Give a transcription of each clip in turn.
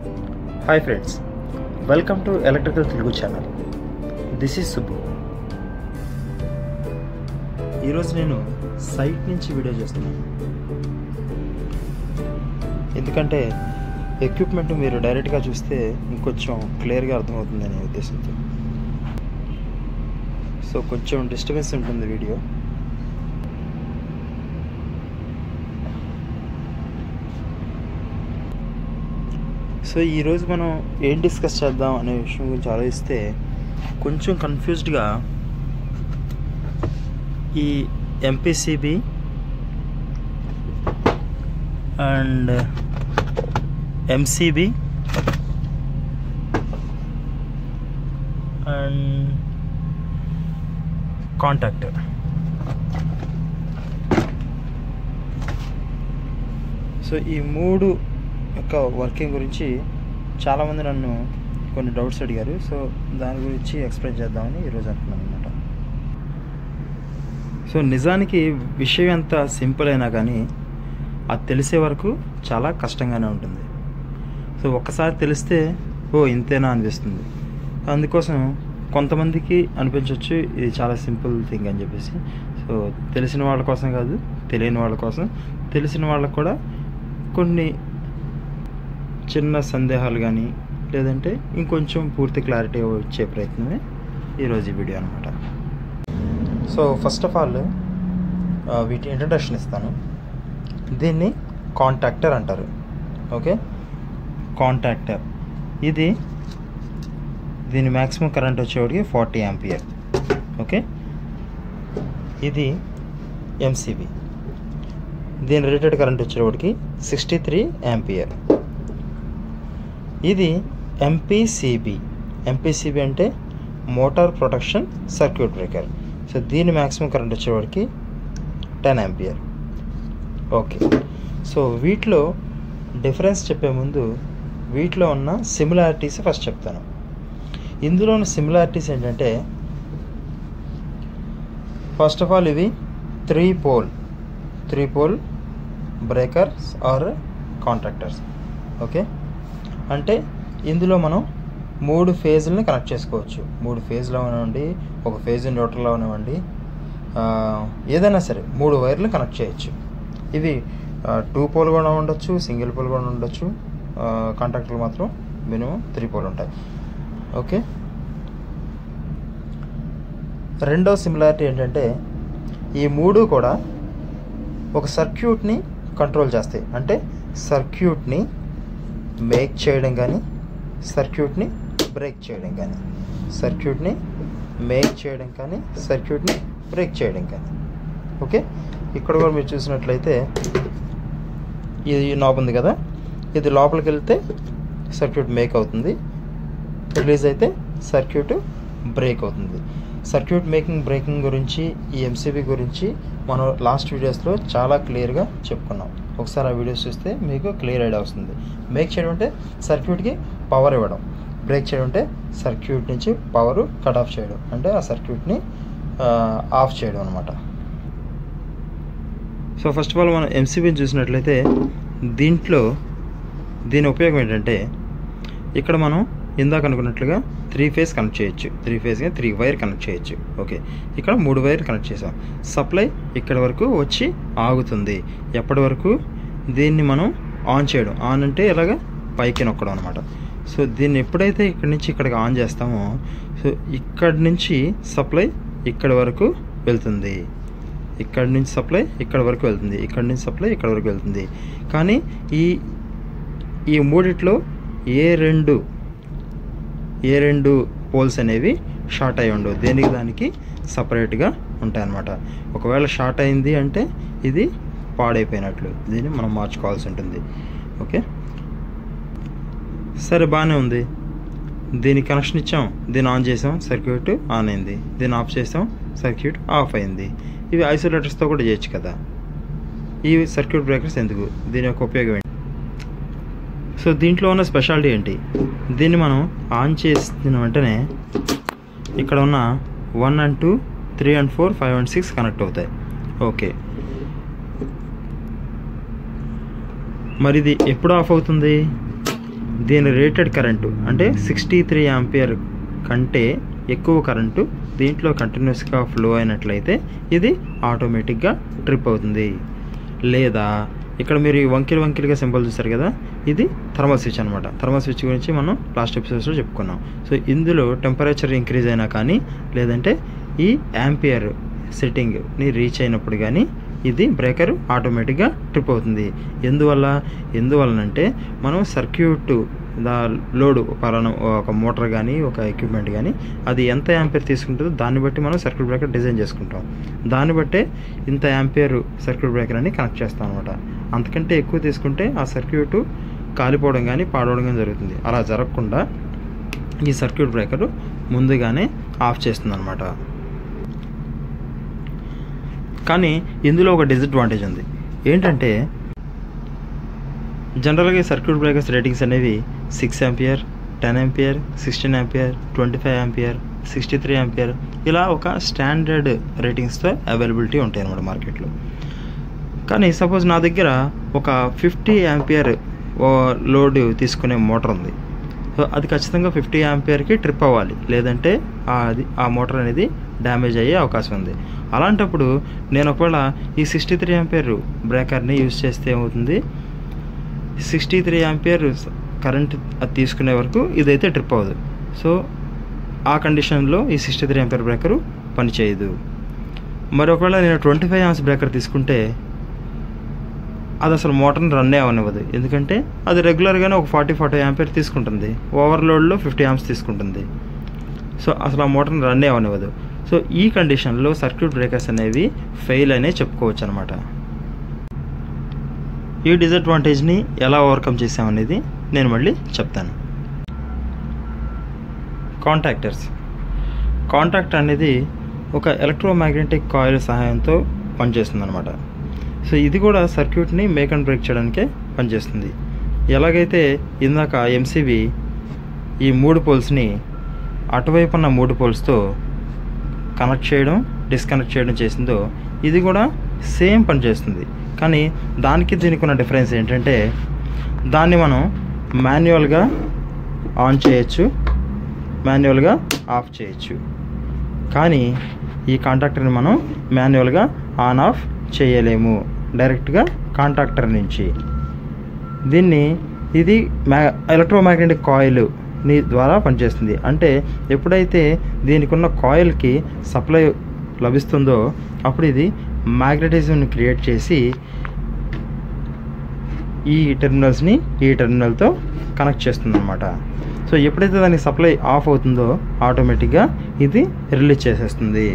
hi friends welcome to electrical Telugu channel this is Subbu ఈరోజు నేను site నుంచి వీడియో చేస్తున్నాను ఎందుకంటే ఎక్విప్మెంట్ మీరు డైరెక్ట్గా చూస్తే ఇంకొంచెం క్లియర్గా అర్థమవుతుందనే ఉద్దేశంతో సో కొంచెం డిస్టర్బెన్స్ ఉంటుంది వీడియో సో ఈరోజు మనం ఏం డిస్కస్ చేద్దాం అనే విషయం గురించి ఆలోచిస్తే కొంచెం కన్ఫ్యూజ్డ్గా ఈ MPCB and MCB and contact so ఈ మూడు యొక్క వర్కింగ్ గురించి చాలామంది నన్ను కొన్ని డౌట్స్ అడిగారు సో దాని గురించి ఎక్స్ప్లెయిన్ చేద్దామని ఈరోజు అంటున్నాను అనమాట సో నిజానికి విషయం ఎంత సింపుల్ అయినా కానీ అది తెలిసే వరకు చాలా కష్టంగానే ఉంటుంది సో ఒక్కసారి తెలిస్తే ఓ ఇంతేనా అనిపిస్తుంది అందుకోసం కొంతమందికి అనిపించవచ్చు ఇది చాలా సింపుల్ థింగ్ అని చెప్పేసి సో తెలిసిన వాళ్ళ కోసం కాదు తెలియని వాళ్ళ కోసం తెలిసిన వాళ్ళకు కూడా కొన్ని చిన్న సందేహాలు కానీ లేదంటే ఇంకొంచెం పూర్తి క్లారిటీ వచ్చే ప్రయత్నమే ఈరోజు ఈ వీడియో అనమాట సో ఫస్ట్ ఆఫ్ ఆల్ వీటి ఇంట్రడక్షన్ ఇస్తాను దీన్ని కాంటాక్టర్ అంటారు ఓకే కాంటాక్టర్ ఇది దీని మ్యాక్సిమం కరెంట్ వచ్చేవాడికి ఫార్టీ యాంపియర్ ఓకే ఇది ఎంసీబీ దీని రేటెడ్ కరెంట్ వచ్చేవాడికి సిక్స్టీ త్రీ యాంపియర్ ఇది ఎంపీసీబీ ఎంపీసీబీ అంటే motor protection circuit breaker so దీని మ్యాక్సిమం కరెంట్ వచ్చేవాడికి టెన్ యాంపియర్ ఓకే సో వీటిలో డిఫరెన్స్ చెప్పే ముందు వీటిలో ఉన్న సిమిలారిటీస్ ఫస్ట్ చెప్తాను ఇందులో ఉన్న సిమిలారిటీస్ ఏంటంటే ఫస్ట్ ఆఫ్ ఆల్ ఇవి three pole three pole breakers are contractors okay అంటే ఇందులో మనం మూడు ఫేజ్లని కనెక్ట్ చేసుకోవచ్చు మూడు ఫేజ్లో ఉన్నవ్వండి ఒక ఫేజ్ న్యూట్రల్లో ఉన్నవ్వండి ఏదైనా సరే మూడు వైర్లు కనెక్ట్ చేయొచ్చు ఇవి టూ పోల్ కూడా ఉండొచ్చు సింగిల్ పోల్ కూడా ఉండొచ్చు కాంట్రాక్టర్లు మాత్రం మినిమం త్రీ పోల్ ఉంటాయి ఓకే రెండో సిమిలారిటీ ఏంటంటే ఈ మూడు కూడా ఒక సర్క్యూట్ని కంట్రోల్ చేస్తాయి అంటే సర్క్యూట్ని మేక్ చేయడం కానీ సర్క్యూట్ని బ్రేక్ చేయడం కానీ సర్క్యూట్ని మేక్ చేయడం కానీ సర్క్యూట్ని బ్రేక్ చేయడం కానీ ఓకే ఇక్కడ కూడా మీరు చూసినట్లయితే ఇది నాబ్ ఉంది కదా ఇది లోపలికి వెళ్తే సర్క్యూట్ మేక్ అవుతుంది రిలీజ్ అయితే సర్క్యూట్ బ్రేక్ అవుతుంది సర్క్యూట్ మేకింగ్ బ్రేకింగ్ గురించి ఈ ఎంసీబీ గురించి మనం లాస్ట్ వీడియోస్లో చాలా క్లియర్గా చెప్పుకున్నాం ఒకసారి ఆ వీడియోస్ చూస్తే మీకు క్లియర్ ఐడియా వస్తుంది మేక్ చేయడం అంటే సర్క్యూట్కి పవర్ ఇవ్వడం బ్రేక్ చేయడం అంటే సర్క్యూట్ నుంచి పవర్ కట్ ఆఫ్ చేయడం అంటే ఆ సర్క్యూట్ని ఆఫ్ చేయడం అనమాట సో ఫస్ట్ ఆఫ్ ఆల్ మనం ఎంసీబీని చూసినట్లయితే దీంట్లో దీని ఉపయోగం ఏంటంటే ఇక్కడ మనం ఇందాక అనుకున్నట్లుగా త్రీ ఫేజ్ కనెక్ట్ చేయొచ్చు త్రీ ఫేజ్గా త్రీ వైర్ కనెక్ట్ చేయొచ్చు ఓకే ఇక్కడ మూడు వైర్ కనెక్ట్ చేసాం సప్లై ఇక్కడ వరకు వచ్చి ఆగుతుంది ఎప్పటి వరకు దీన్ని మనం ఆన్ చేయడం ఆన్ అంటే ఇలాగ పైకి నొక్కడం అనమాట సో దీన్ని ఎప్పుడైతే ఇక్కడి నుంచి ఇక్కడికి ఆన్ చేస్తామో సో ఇక్కడి నుంచి సప్లై ఇక్కడ వరకు వెళ్తుంది ఇక్కడ నుంచి సప్లై ఇక్కడ వరకు వెళ్తుంది ఇక్కడ నుంచి సప్లై ఇక్కడ వరకు వెళ్తుంది కానీ ఈ ఈ మూడిట్లో ఏ రెండు ఏ రెండు పోల్స్ అనేవి షార్ట్ అయి ఉండవు దేనికి దానికి సపరేట్గా ఉంటాయన్నమాట ఒకవేళ షార్ట్ అయింది అంటే ఇది పాడైపోయినట్లు దీన్ని మనం మార్చుకోవాల్సి ఉంటుంది ఓకే సరే బాగానే ఉంది దీనికి కనెక్షన్ ఇచ్చాం దీన్ని ఆన్ చేసాం సర్క్యూట్ ఆన్ అయింది దీన్ని ఆఫ్ చేసాం సర్క్యూట్ ఆఫ్ అయింది ఇవి ఐసోలేటర్స్తో కూడా చేయొచ్చు కదా ఈ సర్క్యూట్ బ్రేకర్స్ ఎందుకు దీని యొక్క ఉపయోగం ఏంటి సో దీంట్లో ఉన్న స్పెషాలిటీ ఏంటి దీన్ని మనం ఆన్ చేసిన వెంటనే ఇక్కడ ఉన్న one and two three and four five and six connect అవుతాయి ఓకే మరి ఇది ఎప్పుడు ఆఫ్ అవుతుంది దీని రేటెడ్ కరెంటు అంటే సిక్స్టీ త్రీ యాంపియర్ కంటే ఎక్కువ కరెంటు దీంట్లో కంటిన్యూస్గా ఫ్లో అయినట్లయితే ఇది ఆటోమేటిక్గా ట్రిప్ అవుతుంది లేదా ఇక్కడ మీరు ఈ వంకిలు వంకిలుగా సింబల్ చూస్తారు కదా ఇది థర్మల్ స్విచ్ అనమాట థర్మల్ స్విచ్ గురించి మనం లాస్ట్ ఎపిసోడ్స్లో చెప్పుకున్నాం సో ఇందులో టెంపరేచర్ ఇంక్రీజ్ అయినా కానీ లేదంటే ఈ యాంపియర్ సెట్టింగ్ని రీచ్ అయినప్పుడు కానీ ఇది బ్రేకర్ ఆటోమేటిక్గా ట్రిప్ అవుతుంది ఎందువల్ల ఎందువలనంటే మనం సర్క్యూట్ దా లోడ్ పలానా ఒక మోటార్ కానీ ఒక ఎక్విప్మెంట్ కానీ అది ఎంత యాంపియర్ తీసుకుంటుందో దాన్ని బట్టి మనం సర్క్యూట్ బ్రేకర్ డిజైన్ చేసుకుంటాం దాన్ని బట్టే ఇంత యాంపియర్ సర్క్యూట్ బ్రేకర్ అని కనెక్ట్ చేస్తాం అనమాట అంతకంటే ఎక్కువ తీసుకుంటే ఆ సర్క్యూట్ కాలిపోవడం కానీ పాడవడం కానీ జరుగుతుంది అలా జరగకుండా ఈ సర్క్యూట్ బ్రేకర్ ముందుగానే ఆఫ్ చేస్తుంది అనమాట కానీ ఇందులో ఒక డిసడ్వాంటేజ్ ఉంది ఏంటంటే జనరల్గా ఈ సర్క్యూట్ బ్రేకర్స్ రేటింగ్స్ అనేవి six ampere ten ampere sixteen ampere twenty five ampere sixty three ampere ఇలా ఒక స్టాండర్డ్ రేటింగ్స్తో అవైలబిలిటీ ఉంటాయి అన్నమాట మార్కెట్లో కానీ సపోజ్ నా దగ్గర ఒక ఫిఫ్టీ యాంపియర్ లోడ్ తీసుకునే మోటార్ ఉంది సో అది ఖచ్చితంగా ఫిఫ్టీ యాంపియర్కి ట్రిప్ అవ్వాలి లేదంటే ఆ అది ఆ మోటార్ అనేది డ్యామేజ్ అయ్యే అవకాశం ఉంది అలాంటప్పుడు నేను ఒకవేళ ఈ సిక్స్టీ త్రీ యాంపియర్ బ్రేకర్ని యూజ్ చేస్తే ఏమవుతుంది సిక్స్టీ త్రీ యాంపియర్ కరెంట్ అది తీసుకునే వరకు ఇదైతే ట్రిప్ అవ్వదు సో ఆ కండిషన్లో ఈ సిక్స్టీ త్రీ యాంపియర్ బ్రేకరు పనిచేయదు మరి ఒకవేళ నేను ట్వంటీ ఫైవ్ ఆమ్స్ బ్రేకర్ తీసుకుంటే అది అసలు మోటార్ని రన్నే అవనివ్వదు ఎందుకంటే అది రెగ్యులర్గానే ఒక ఫార్టీ ఫార్టీ యాంపియర్ తీసుకుంటుంది ఓవర్లోడ్లో ఫిఫ్టీ ఆమ్స్ తీసుకుంటుంది సో అసలు ఆ మోటార్ని రన్నే అవనివ్వదు సో ఈ కండిషన్లో సర్క్యూట్ బ్రేకర్స్ అనేవి ఫెయిల్ అనే చెప్పుకోవచ్చు అనమాట ఈ డిసడ్వాంటేజ్ని ఎలా ఓవర్కమ్ చేసామనేది నేను మళ్ళీ చెప్తాను కాంటాక్టర్స్ కాంటాక్ట్ అనేది ఒక ఎలక్ట్రోమాగ్నెటిక్ కాయిల్ సహాయంతో పనిచేస్తుంది అనమాట సో ఇది కూడా సర్క్యూట్ని మేక్ అండ్ బ్రేక్ చేయడానికే పనిచేస్తుంది ఎలాగైతే ఇందాక ఎంసీబీ ఈ మూడు పోల్స్ని అటువైపు ఉన్న మూడు పోల్స్తో కనెక్ట్ చేయడం డిస్కనెక్ట్ చేయడం చేసిందో ఇది కూడా సేమ్ పని చేస్తుంది కానీ దానికి దీనికి ఉన్న డిఫరెన్స్ ఏంటంటే దాన్ని మనం మాన్యువల్గా ఆన్ చేయొచ్చు మాన్యువల్గా ఆఫ్ చేయొచ్చు కానీ ఈ కాంటాక్టర్ని మనం మాన్యువల్గా ఆన్ ఆఫ్ చేయలేము డైరెక్ట్గా కాంటాక్టర్ నుంచి దీన్ని ఇది మ్యా ఎలక్ట్రోమాగ్నెటిక్ కాయిల్ ని ద్వారా పనిచేస్తుంది అంటే ఎప్పుడైతే దీనికి ఉన్న కాయిల్కి సప్లై లభిస్తుందో అప్పుడు ఇది మ్యాగ్నెటిజంని క్రియేట్ చేసి ఈ టెర్మినల్స్ని ఈ టెర్మినల్తో కనెక్ట్ చేస్తుంది అనమాట సో ఎప్పుడైతే దానికి సప్లై ఆఫ్ అవుతుందో ఆటోమేటిక్గా ఇది రిలీజ్ చేసేస్తుంది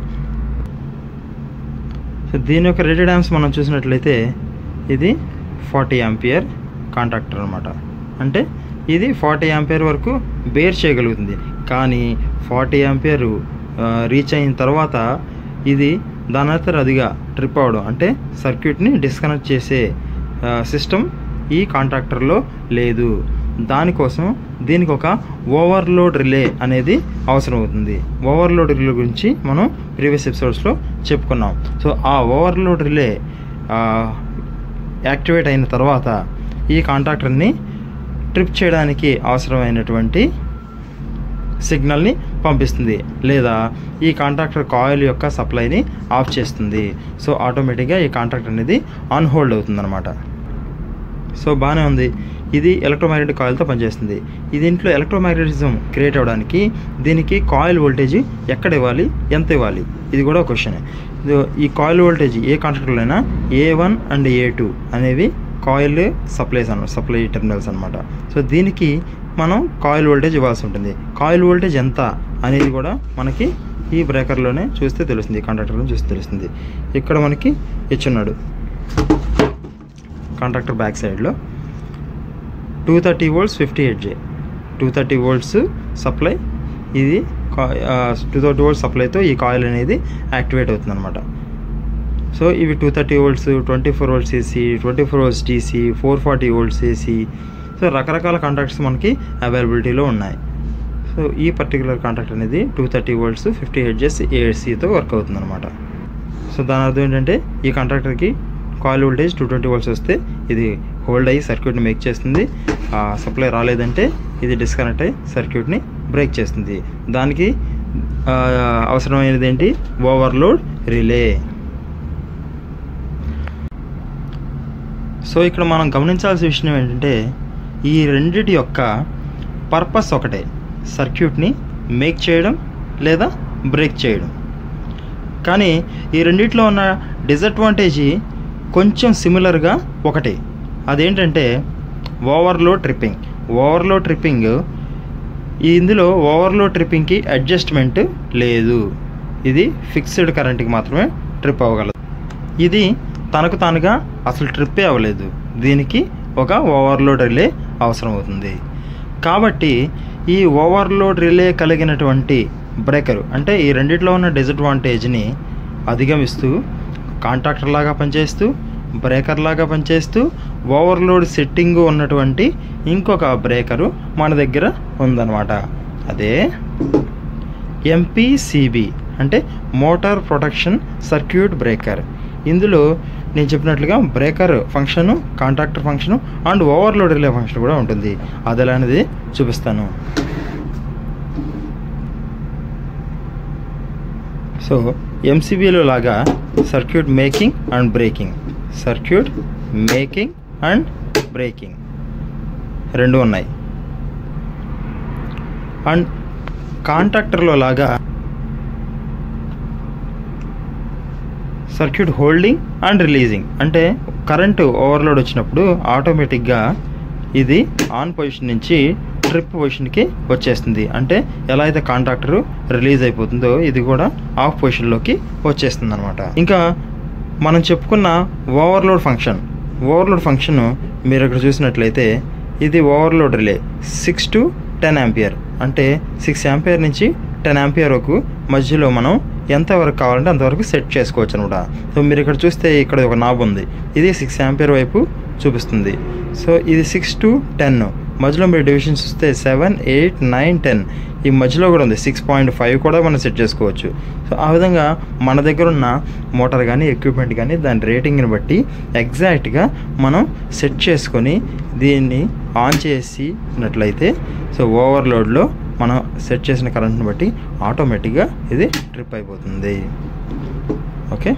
సో దీని యొక్క రేటెడ్ యాంప్స్ మనం చూసినట్లయితే ఇది ఫార్టీ యాంపియర్ కాంట్రాక్టర్ అనమాట అంటే ఇది ఫార్టీ యాంపియర్ వరకు బేర్ చేయగలుగుతుంది కానీ ఫార్టీ యాంపియర్ రీచ్ అయిన తర్వాత ఇది దాని అంతట అదిగా ట్రిప్ అవ్వడం అంటే సర్క్యూట్ని డిస్కనెక్ట్ చేసే సిస్టమ్ ఈ కాంట్రాక్టర్లో లేదు దానికోసం దీనికి ఒక ఓవర్లోడ్ రిలే అనేది అవసరం అవుతుంది ఓవర్లోడ్ రిలే గురించి మనం ప్రీవియస్ ఎపిసోడ్స్లో చెప్పుకున్నాం సో ఆ ఓవర్లోడ్ రిలే యాక్టివేట్ అయిన తర్వాత ఈ కాంట్రాక్టర్ని ట్రిప్ చేయడానికి అవసరమైనటువంటి సిగ్నల్ని పంపిస్తుంది లేదా ఈ కాంట్రాక్టర్ కాయిల్ యొక్క సప్లైని ఆఫ్ చేస్తుంది సో ఆటోమేటిక్గా ఈ కాంట్రాక్టర్ అనేది ఆన్ హోల్డ్ అవుతుంది అనమాట సో బాగానే ఉంది ఇది ఎలక్ట్రోమాగ్నెటిక్ కాయిల్తో పనిచేస్తుంది ఇది ఇంట్లో ఎలక్ట్రోమాగ్నెటిజం క్రియేట్ అవ్వడానికి దీనికి కాయిల్ వోల్టేజ్ ఎక్కడ ఇవ్వాలి ఎంత ఇవ్వాలి ఇది కూడా క్వశ్చన్ ఈ కాయిల్ వోల్టేజ్ ఏ కాంట్రాక్టర్లో అయినా A one and A two అనేవి కాయిల్ సప్లైస్ అన్న సప్లై టెర్మినల్స్ అనమాట సో దీనికి మనం కాయిల్ వోల్టేజ్ ఇవ్వాల్సి ఉంటుంది కాయిల్ వోల్టేజ్ ఎంత అనేది కూడా మనకి ఈ బ్రేకర్లోనే చూస్తే తెలుస్తుంది కాంట్రాక్టర్లో చూస్తే తెలుస్తుంది ఇక్కడ మనకి ఇచ్చున్నాడు కాంట్రాక్టర్ బ్యాక్ సైడ్లో two thirty volts fifty eight J two thirty volts supply ఇది టూ థర్టీ వోల్ట్స్ సప్లైతో ఈ కాయిల్ అనేది యాక్టివేట్ అవుతుంది అనమాట సో ఇవి two thirty volts twenty four volts AC twenty four volts DC four forty volts AC so రకరకాల contracts మనకి అవైలబిలిటీలో ఉన్నాయి సో ఈ పర్టికులర్ కాంట్రాక్ట్ అనేది two thirty volts fifty hertz ఏసీతో వర్క్ అవుతుంది అనమాట సో దాని అర్థం ఏంటంటే ఈ కాంట్రాక్టర్కి coil voltage two twenty volts వస్తే ఇది హోల్డ్ అయ్యి సర్క్యూట్ని మేక్ చేస్తుంది ఆ సప్లై రాలేదంటే ఇది డిస్కనెక్ట్ అయ్యి సర్క్యూట్ని బ్రేక్ చేస్తుంది దానికి ఆ, అవసరమైనది ఏంటి ఓవర్లోడ్ రిలే సో ఇక్కడ మనం గమనించాల్సిన విషయం ఏంటంటే ఈ రెండిటి యొక్క పర్పస్ ఒకటే సర్క్యూట్ని మేక్ చేయడం లేదా బ్రేక్ చేయడం కానీ ఈ రెండిట్లో ఉన్న డిసడ్వాంటేజ్ కొంచెం సిమిలర్గా ఒకటి అదేంటంటే ఓవర్లోడ్ ట్రిప్పింగ్ ఓవర్లోడ్ ట్రిప్పింగ్ ఇందులో ఓవర్లోడ్ ట్రిప్పింగ్కి అడ్జస్ట్మెంట్ లేదు ఇది ఫిక్స్డ్ కరెంట్కి మాత్రమే ట్రిప్ అవ్వగలదు ఇది తనకు తానుగా అసలు ట్రిప్పే అవ్వలేదు దీనికి ఒక ఓవర్లోడ్ రిలే అవసరం అవుతుంది కాబట్టి ఈ ఓవర్లోడ్ రిలే కలిగినటువంటి బ్రేకర్ అంటే ఈ రెండిట్లో ఉన్న డిసడ్వాంటేజ్ని అధిగమిస్తూ కాంట్రాక్టర్ లాగా పనిచేస్తూ బ్రేకర్ లాగా పనిచేస్తూ ఓవర్లోడ్ సెట్టింగ్ ఉన్నటువంటి ఇంకొక బ్రేకరు మన దగ్గర ఉందన్నమాట అదే ఎంపీసీబీ అంటే మోటార్ ప్రొటెక్షన్ సర్క్యూట్ బ్రేకర్ ఇందులో నేను చెప్పినట్లుగా breaker function contractor function and overload relay function కూడా ఉంటుంది అది ఎలా అనేది చూపిస్తాను సో ఎంసీబీలో లాగా circuit making and breaking circuit making and breaking రెండు ఉన్నాయి అండ్ కాంట్రాక్టర్లో లాగా సర్క్యూట్ హోల్డింగ్ అండ్ రిలీజింగ్ అంటే కరెంటు ఓవర్లోడ్ వచ్చినప్పుడు ఆటోమేటిక్గా ఇది ఆన్ పొజిషన్ నుంచి ట్రిప్ పొజిషన్కి వచ్చేస్తుంది అంటే ఎలా అయితే కాంట్రాక్టర్ రిలీజ్ అయిపోతుందో ఇది కూడా ఆఫ్ పొజిషన్లోకి వచ్చేస్తుంది అనమాట ఇంకా మనం చెప్పుకున్న ఓవర్లోడ్ ఫంక్షన్ ఓవర్లోడ్ ఫంక్షన్ మీరు ఇక్కడ చూసినట్లయితే ఇది overload relay six to ten ampere అంటే సిక్స్ యాంపియర్ నుంచి టెన్ యాంపియర్ వరకు మధ్యలో మనం ఎంతవరకు కావాలంటే అంతవరకు సెట్ చేసుకోవచ్చు అనమాట సో మీరు ఇక్కడ చూస్తే ఇక్కడ ఒక నాబ్ ఉంది ఇది సిక్స్ యాంపియర్ వైపు చూపిస్తుంది సో ఇది సిక్స్ టు టెన్ మధ్యలో మీరు డివిజన్స్ చూస్తే సెవెన్ ఎయిట్ నైన్ టెన్ ఈ మధ్యలో కూడా ఉంది సిక్స్ పాయింట్ ఫైవ్ కూడా మనం సెట్ చేసుకోవచ్చు సో ఆ విధంగా మన దగ్గర ఉన్న మోటార్ కానీ ఎక్విప్మెంట్ కానీ దాని రేటింగ్ని బట్టి ఎగ్జాక్ట్గా మనం సెట్ చేసుకొని దీన్ని ఆన్ చేసినట్లయితే సో ఓవర్లోడ్లో మనం సెట్ చేసిన కరెంట్ని బట్టి ఆటోమేటిక్గా ఇది ట్రిప్ అయిపోతుంది ఓకే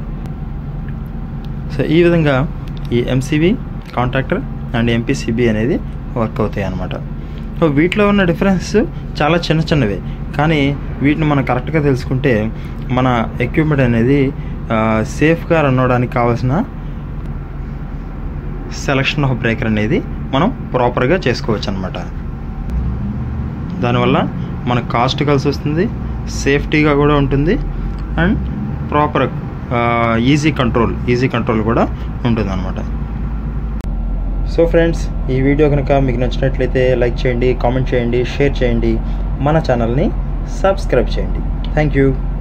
సో ఈ విధంగా ఈ ఎంసీబీ కాంట్రాక్టర్ అండ్ ఎంపీసీబీ అనేది వర్క్ అవుతాయి అన్నమాట సో వీటిలో ఉన్న డిఫరెన్స్ చాలా చిన్న చిన్నవే కానీ వీటిని మనం కరెక్ట్గా తెలుసుకుంటే మన ఎక్విప్మెంట్ అనేది సేఫ్గా రన్ అవడానికి కావాల్సిన సెలక్షన్ ఆఫ్ బ్రేకర్ అనేది మనం ప్రాపర్గా చేసుకోవచ్చు అనమాట దానివల్ల మనకు కాస్ట్ కలిసి వస్తుంది సేఫ్టీగా కూడా ఉంటుంది and proper easy control easy control కూడా ఉంటుంది అనమాట సో ఫ్రెండ్స్ ఈ వీడియో కనుక మీకు నచ్చినట్లయితే లైక్ చేయండి కామెంట్ చేయండి షేర్ చేయండి మన ఛానల్ని సబ్స్క్రైబ్ చేయండి థ్యాంక్ యూ